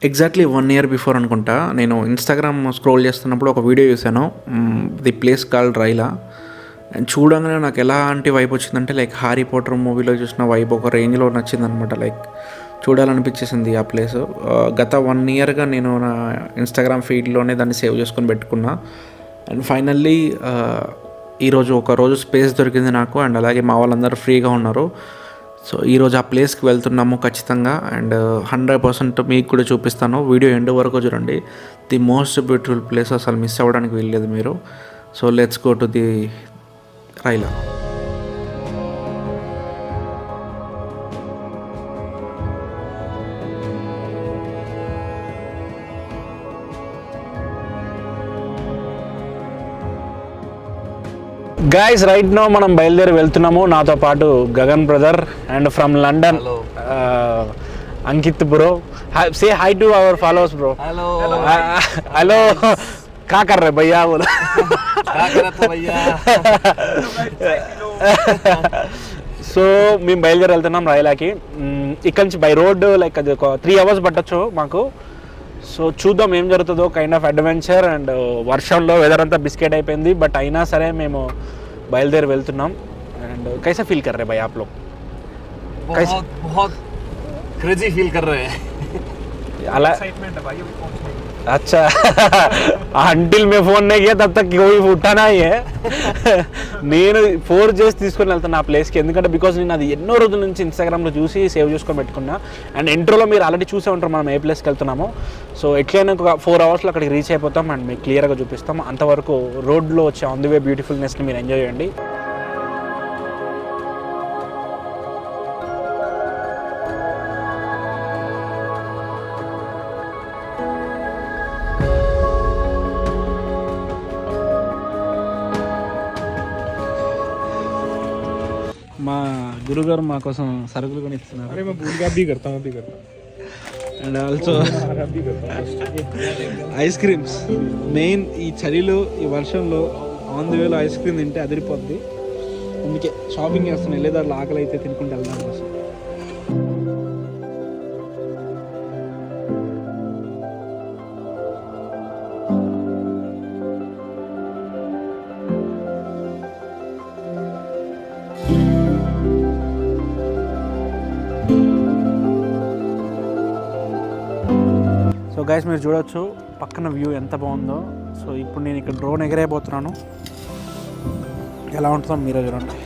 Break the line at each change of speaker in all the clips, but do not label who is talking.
exactly one year before అనుకుంటా నేను Instagram scroll చేస్తున్నప్పుడు ఒక వీడియో చూశాను the place called Raila and చూడంగానే నాకు ఎలాంటి వైబ్ వచ్చిందంటే లైక్ హారీ పోటర్ మూవీలో చూసిన వైబ్ ఒక రేంజ్లో నచ్చింది అనమాట లైక్ చూడాలనిపించేసింది ఆ ప్లేస్ గత వన్ ఇయర్గా నేను నా ఇన్స్టాగ్రామ్ ఫీడ్లోనే దాన్ని సేవ్ చేసుకొని పెట్టుకున్నా అండ్ ఫైనల్లీ ఈరోజు ఒక రోజు స్పేస్ దొరికింది నాకు అండ్ అలాగే మా వాళ్ళందరూ ఫ్రీగా ఉన్నారు సో ఈరోజు ఆ ప్లేస్కి వెళ్తున్నాము ఖచ్చితంగా అండ్ హండ్రెడ్ పర్సెంట్ మీకు కూడా చూపిస్తాను వీడియో ఎండ్ వరకు చూడండి ది మోస్ట్ బ్యూటిఫుల్ ప్లేస్ అసలు మిస్ అవ్వడానికి వీల్లేదు మీరు so let's go to the Raila
guys right now మనం బయలుదేరి వెళ్తున్నాము నాతో పాటు Gagan brother and from London Ankit bro say hi to our followers bro
hello
hello కా కర్ రే భయ్యా బోలో
क्या कर रहा था भैया
సో మేము బయలుదేరి వెళ్తున్నాం రైలాకి మ్, ఇక్కడ నుంచి బై రోడ్ లైక్ అది ఒక త్రీ అవర్స్ పట్టచ్చు మాకు సో చూద్దాం ఏం జరుగుతుందో కైండ్ ఆఫ్ అడ్వెంచర్ అండ్ వర్షంలో వెదర్ అంతా బిస్కెట్ అయిపోయింది బట్ అయినా సరే మేము బయలుదేరి వెళ్తున్నాం అండ్ కైసా ఫీల్ కర్రే భయ్ ఆప్ లోగ్
बहुत बहुत क्रेजी फील कर रहे हैं
అలా अच्छा अंटिल मैं फोन नहीं किया तब तक कोई उठाना ही है నేను ఫోర్ చేసి తీసుకొని వెళ్తాను ఆ ప్లేస్కి ఎందుకంటే బికాజ్ నేను అది ఎన్నో రోజుల నుంచి ఇన్స్టాగ్రామ్లో చూసి సేవ్ చేసుకొని పెట్టుకున్నా అండ్ ఇంట్రోలో మీరు ఆల్రెడీ చూసే ఉంటారు మనం ఏ ప్లేస్కి వెళ్తున్నామో సో ఎట్లయినా ఒక ఫోర్ అవర్స్లో అక్కడికి రీచ్ అయిపోతాం అండ్ మీకు క్లియర్గా చూపిస్తాం అంతవరకు రోడ్లో వచ్చే ఆన్ ది వే బ్యూటిఫుల్నెస్ని మీరు ఎంజాయ్ చేయండి మా గురుగారు మా కోసం సరుకులు కొని ఇస్తున్నారు
अरे मैं भूल गया अब भी करता हूँ अब भी करता हूँ
అండ్ ఆల్సో
अब भी करता हूँ
ఐస్ క్రీమ్స్ మెయిన్ ఈ చలిలో ఈ వర్షంలో ఆన్ ది వేలో ఐస్ క్రీమ్ తింటే అదిరిపోద్ది అందుకే షాపింగ్ చేస్తున్నాను వెళ్ళేదారులు ఆకలి అయితే తినుకుంటూ వెళ్దాం కోసం సో గైస్ మీరు చూడొచ్చు పక్కన వ్యూ ఎంత బాగుందో సో ఇప్పుడు నేను ఇక్కడ డ్రోన్ ఎగరైపోతున్నాను ఎలా ఉంటుందో మీరే చూడండి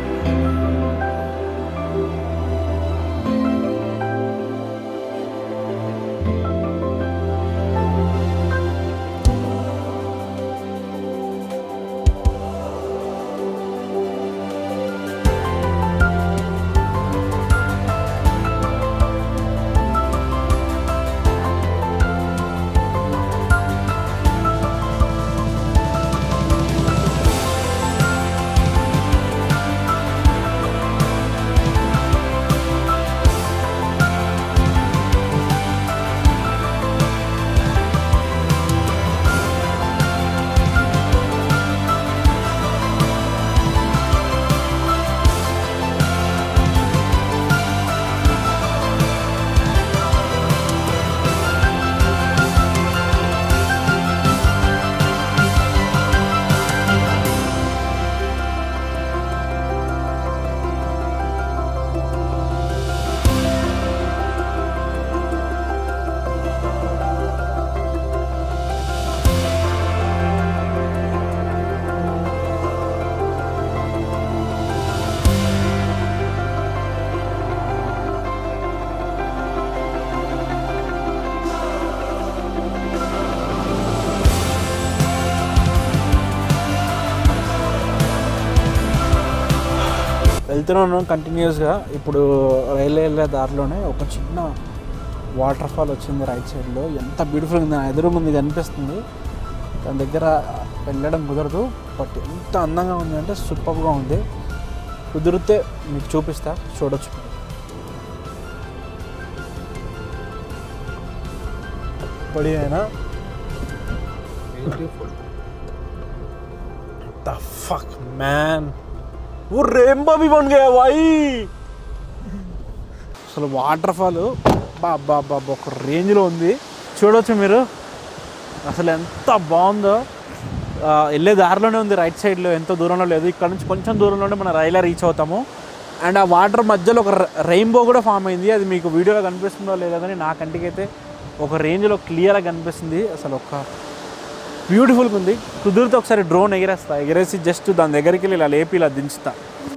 వెళ్తున్నాను కంటిన్యూస్గా ఇప్పుడు రైలు వెళ్ళే దారిలోనే ఒక చిన్న వాటర్ ఫాల్ వచ్చింది రైట్ సైడ్లో ఎంత బ్యూటిఫుల్ ఉంది నా ఎదురు ముందు కనిపిస్తుంది దాని దగ్గర వెళ్ళడం కుదరదు బట్ ఎంత అందంగా ఉంది అంటే సూపర్గా ఉంది కుదిరితే మీకు చూపిస్తా చూడొచ్చు बढ़िया है ना the fuck man वो रेनबो भी बन गया भाई అసలు వాటర్ ఫాల్ బా బా బా ఒక రేంజ్లో ఉంది చూడవచ్చు మీరు అసలు ఎంత బాగుందో ఆ, వెళ్ళే దారిలోనే ఉంది రైట్ సైడ్లో ఎంతో దూరంలో లేదు ఇక్కడ నుంచి కొంచెం దూరంలోనే మన రైలా రీచ్ అవుతాము అండ్ ఆ వాటర్ మధ్యలో ఒక రెయిన్బో కూడా ఫామ్ అయింది అది మీకు వీడియోలో కనిపిస్తుందో లేదో కానీ నా కంటికైతే ఒక రేంజ్లో క్లియర్గా కనిపిస్తుంది అసలు ఒక బ్యూటిఫుల్గా ఉంది కుదిరితే ఒకసారి డ్రోన్ ఎగిరేస్తా ఎగిరేసి జస్ట్ దాని దగ్గరికి వెళ్ళి ఇలా లేపి ఇలా దించుతా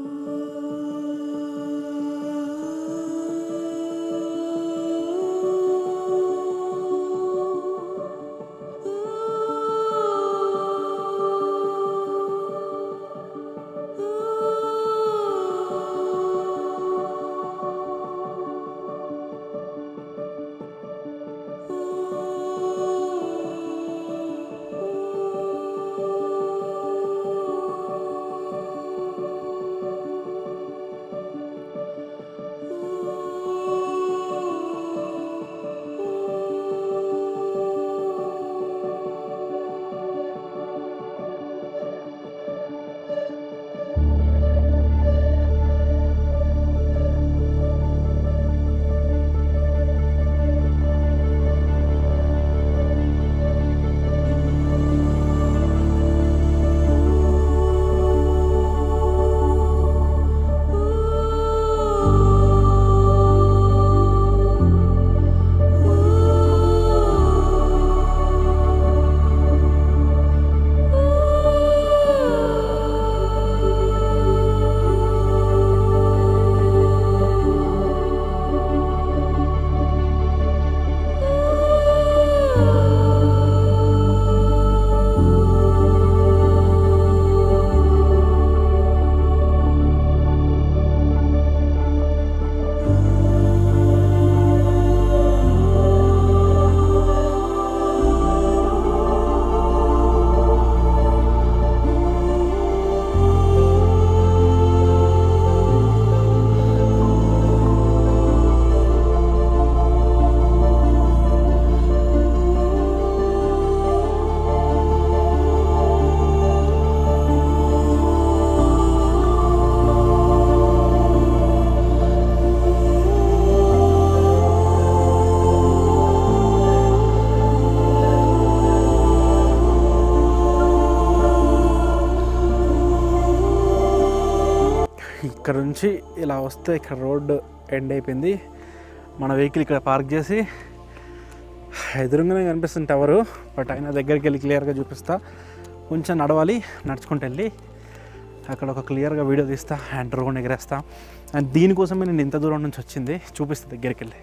ఇక్కడ నుంచి ఇలా వస్తే ఇక్కడ రోడ్డు ఎండ్ అయిపోయింది మన వెహికల్ ఇక్కడ పార్క్ చేసి ఎదురుగానే కనిపిస్తుంది టవరు బట్ అయినా దగ్గరికి వెళ్ళి క్లియర్గా చూపిస్తా కొంచెం నడవాలి నడుచుకుంటూ వెళ్ళి అక్కడ ఒక క్లియర్గా వీడియో తీస్తా అండ్ డ్రోన్ ఎగరేస్తా అండ్ దీనికోసమే నేను ఇంత దూరం నుంచి వచ్చింది చూపిస్తా దగ్గరికి వెళ్ళి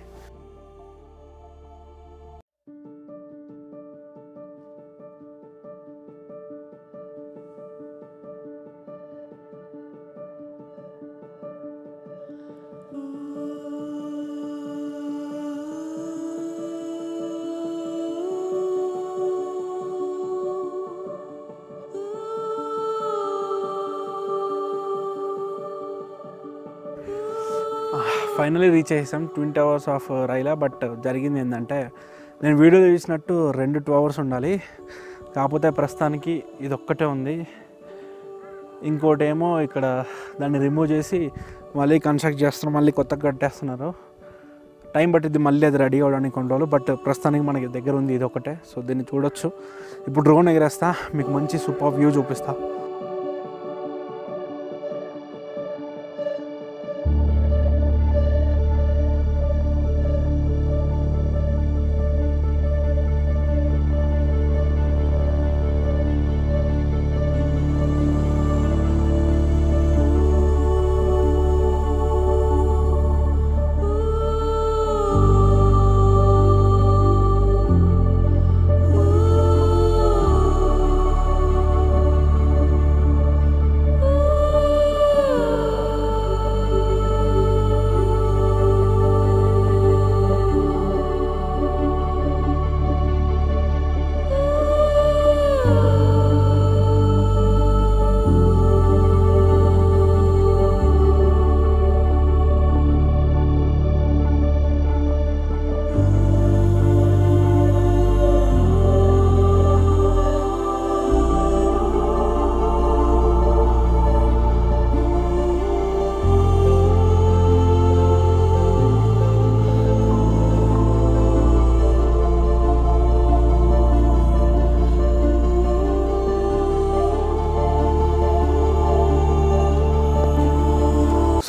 ఫైనలీ రీచ్ అయ్యాం twenty hours of Raila but జరిగింది ఏంటంటే నేను వీడియో తీసినట్టు రెండు టూ అవర్స్ ఉండాలి కాకపోతే ప్రస్తుతానికి ఇది ఒక్కటే ఉంది ఇంకోటి ఏమో ఇక్కడ దాన్ని రిమూవ్ చేసి మళ్ళీ కన్స్ట్రక్ట్ చేస్తున్నారు మళ్ళీ కొత్తగా కట్టేస్తున్నారు టైం పట్టింది మళ్ళీ అది రెడీ అవ్వడానికి కొన్ని రోజులు బట్ ప్రస్తుతానికి మనకి దగ్గర ఉంది ఇది ఒకటే సో దీన్ని చూడొచ్చు ఇప్పుడు డ్రోన్ ఎగరేస్తా మీకు మంచి సూపర్ వ్యూ చూపిస్తా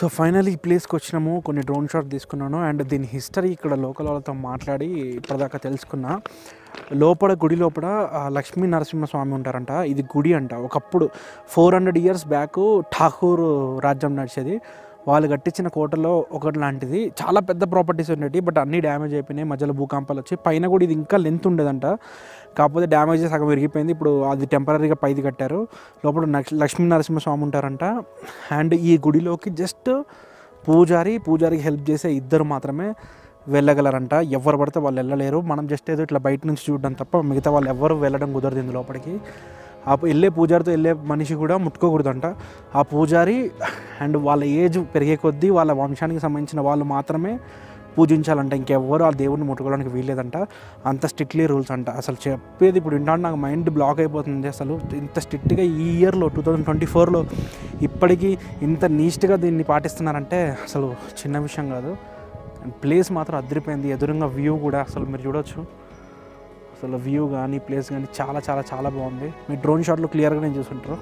సో ఫైనల్ ఈ ప్లేస్కి వచ్చినాము కొన్ని డ్రోన్ షాట్ తీసుకున్నాను అండ్ దీని హిస్టరీ ఇక్కడ లోకల్ వాళ్ళతో మాట్లాడి ఇప్పటిదాకా తెలుసుకున్నా లోపల గుడి లోపల ఆ, లక్ష్మీ నరసింహస్వామి ఉంటారంట ఇది గుడి అంట ఒకప్పుడు four hundred years back Thakur రాజ్యం నడిచేది వాళ్ళు కట్టించిన కోటలో ఒకటి లాంటిది చాలా పెద్ద ప్రాపర్టీస్ ఉండేవి బట్ అన్నీ డ్యామేజ్ అయిపోయినాయి మధ్యలో భూకంపాలు వచ్చి పైన కూడా ఇది ఇంకా లెంత్ ఉండేదంట కాకపోతే డ్యామేజ్ సగం విరిగిపోయింది ఇప్పుడు అది టెంపరీగా పైది కట్టారు లోపల నక్ష- లక్ష్మీ నరసింహస్వామి ఉంటారంట అండ్ ఈ గుడిలోకి జస్ట్ పూజారి పూజారికి హెల్ప్ చేసే ఇద్దరు మాత్రమే వెళ్ళగలరంట ఎవరు పడితే వాళ్ళు వెళ్ళలేరు మనం జస్ట్ ఏదో ఇట్లా బయట నుంచి చూడడం తప్ప మిగతా వాళ్ళు ఎవరు వెళ్ళడం కుదరదు ఇందు లోపలికి ఆ పు- వెళ్ళే పూజారితో వెళ్ళే మనిషి కూడా ముట్టుకోకూడదంట ఆ పూజారి అండ్ వాళ్ళ ఏజ్ పెరిగే కొద్దీ వాళ్ళ వంశానికి సంబంధించిన వాళ్ళు మాత్రమే పూజించాలంట ఇంకెవ్వరు ఆ దేవుడిని ముట్టుకోవడానికి వీల్లేదంట అంత స్ట్రిక్ట్లీ రూల్స్ అంట అసలు చెప్పేది ఇప్పుడు వింటాను నాకు మైండ్ బ్లాక్ అయిపోతుంది అసలు ఇంత స్ట్రిక్ట్గా ఈ ఇయర్లో టూ థౌజండ్ ట్వంటీ ఫోర్లో ఇప్పటికీ ఇంత నీట్గా దీన్ని పాటిస్తున్నారంటే అసలు చిన్న విషయం కాదు అండ్ ప్లేస్ మాత్రం అదిరిపోయింది ఎదురుగా వ్యూ కూడా అసలు మీరు చూడొచ్చు అసలు వ్యూ కానీ ప్లేస్ కానీ చాలా చాలా చాలా బాగుంది మీ డ్రోన్ షాట్లో క్లియర్గా నేను చూసుంటారు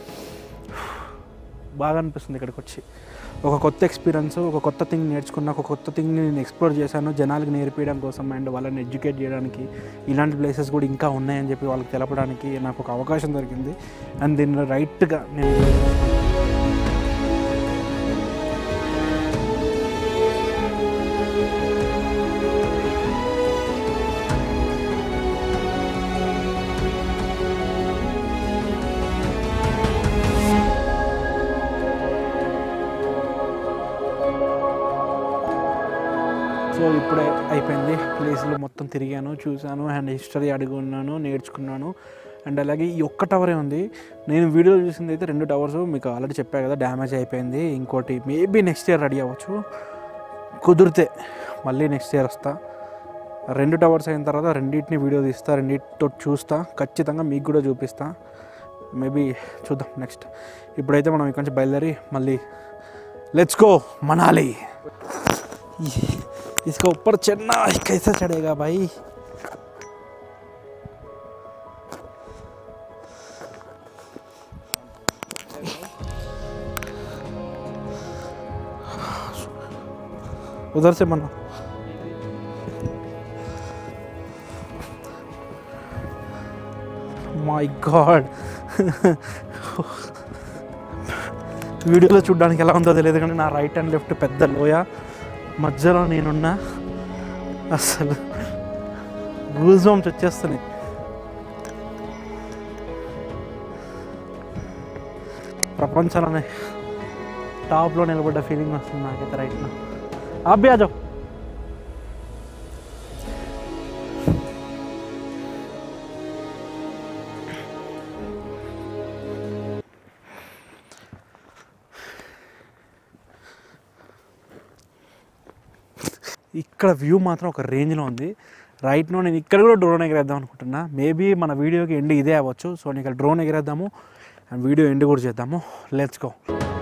బాగా అనిపిస్తుంది ఇక్కడికి వచ్చి ఒక కొత్త ఎక్స్పీరియన్స్ ఒక కొత్త థింగ్ నేర్చుకున్న ఒక కొత్త థింగ్ని నేను ఎక్స్ప్లోర్ చేశాను జనాలకు నేర్పించడం కోసం అండ్ వాళ్ళని ఎడ్యుకేట్ చేయడానికి ఇలాంటి ప్లేసెస్ కూడా ఇంకా ఉన్నాయని చెప్పి వాళ్ళకి తెలపడానికి నాకు ఒక అవకాశం దొరికింది అండ్ దీన్ని రైట్గా నేను సో ఇప్పుడే అయిపోయింది ప్లేస్లో మొత్తం తిరిగాను చూశాను అండ్ హిస్టరీ అడిగి ఉన్నాను నేర్చుకున్నాను అండ్ అలాగే ఈ ఒక్క టవరే ఉంది నేను వీడియో చూసింది అయితే రెండు టవర్స్ మీకు ఆల్రెడీ చెప్పా కదా డ్యామేజ్ అయిపోయింది ఇంకోటి మేబీ నెక్స్ట్ ఇయర్ రెడీ అవ్వచ్చు కుదిరితే మళ్ళీ నెక్స్ట్ ఇయర్ వస్తా రెండు టవర్స్ అయిన తర్వాత రెండింటిని వీడియో తీస్తా రెండింటితో చూస్తా ఖచ్చితంగా మీకు కూడా చూపిస్తా మేబీ చూద్దాం నెక్స్ట్ ఇప్పుడైతే మనం ఇక్కడి నుంచి బయలుదేరి మళ్ళీ లెట్స్ గో మనాలి इसका ऊपर चढ़ना कैसे चढ़ेगा भाई उधर से बना మై గాడ్ వీడియోలో చూడడానికి ఎలా ఉందో తెలియదు కానీ నా రైట్ అండ్ లెఫ్ట్ పెద్ద లోయ మధ్యలో నేనున్నా అసలు గూజ్ బంప్స్ వచ్చేస్తున్నాయి ప్రపంచంలోనే టాప్లో నిలబడ్డ ఫీలింగ్ వస్తుంది నాకైతే రైట్లో అభ్యాజం ఇక్కడ వ్యూ మాత్రం ఒక రేంజ్లో ఉంది రైట్నో నేను ఇక్కడ కూడా డ్రోన్ ఎగరేద్దాం అనుకుంటున్నా మేబీ మన వీడియోకి ఎండ్ ఇదే అవ్వచ్చు సో నేను ఇక్కడ డ్రోన్ ఎగరేద్దాము అండ్ వీడియో ఎండ్ కూడా చేద్దాము let's go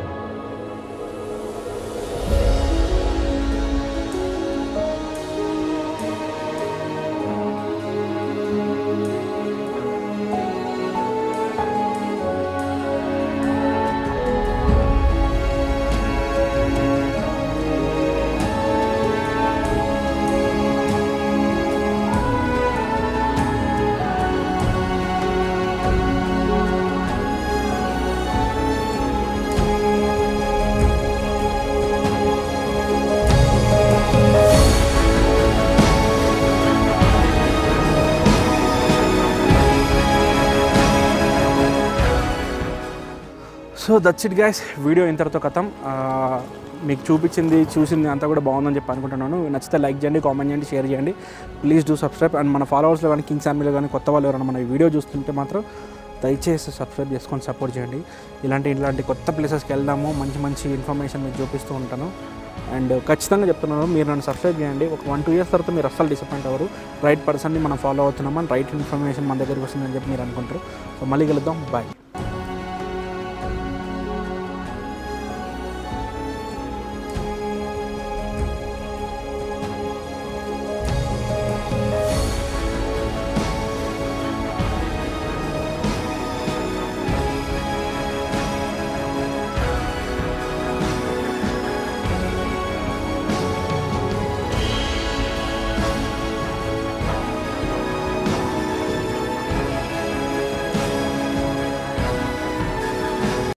so that's it guys video ఇంతటితో కథం మీకు చూపించింది చూసింది అంతా కూడా బాగుందని చెప్పి అనుకుంటున్నాను నచ్చితే లైక్ చేయండి కామెంట్ చేయండి షేర్ చేయండి ప్లీజ్ డూ సబ్స్క్రైబ్ అండ్ మన ఫాలోవర్స్లో కానీ కింగ్స్ ఫ్యామిలీలో కానీ కొత్త వాళ్ళు ఎవరైనా మన ఈ వీడియో చూస్తుంటే మాత్రం దయచేసి సబ్స్క్రైబ్ చేసుకొని సపోర్ట్ చేయండి ఇలాంటి ఇలాంటి కొత్త ప్లేసెస్కి వెళ్దాము మంచి మంచి ఇన్ఫర్మేషన్ మీకు చూపిస్తూ ఉంటాను అండ్ ఖచ్చితంగా చెప్తున్నాను మీరు నన్ను సబ్స్క్రైబ్ చేయండి ఒక వన్ టూ ఇయర్స్ తర్వాత మీరు అస్సలు డిసప్పాయింట్ అవ్వరు రైట్ పర్సన్ని మనం ఫాలో అవుతున్నామని రైట్ ఇన్ఫర్మేషన్ మన దగ్గరికి వస్తుందని చెప్పి మీరు అనుకుంటారు సో మళ్ళీ కలుద్దాం బాయ్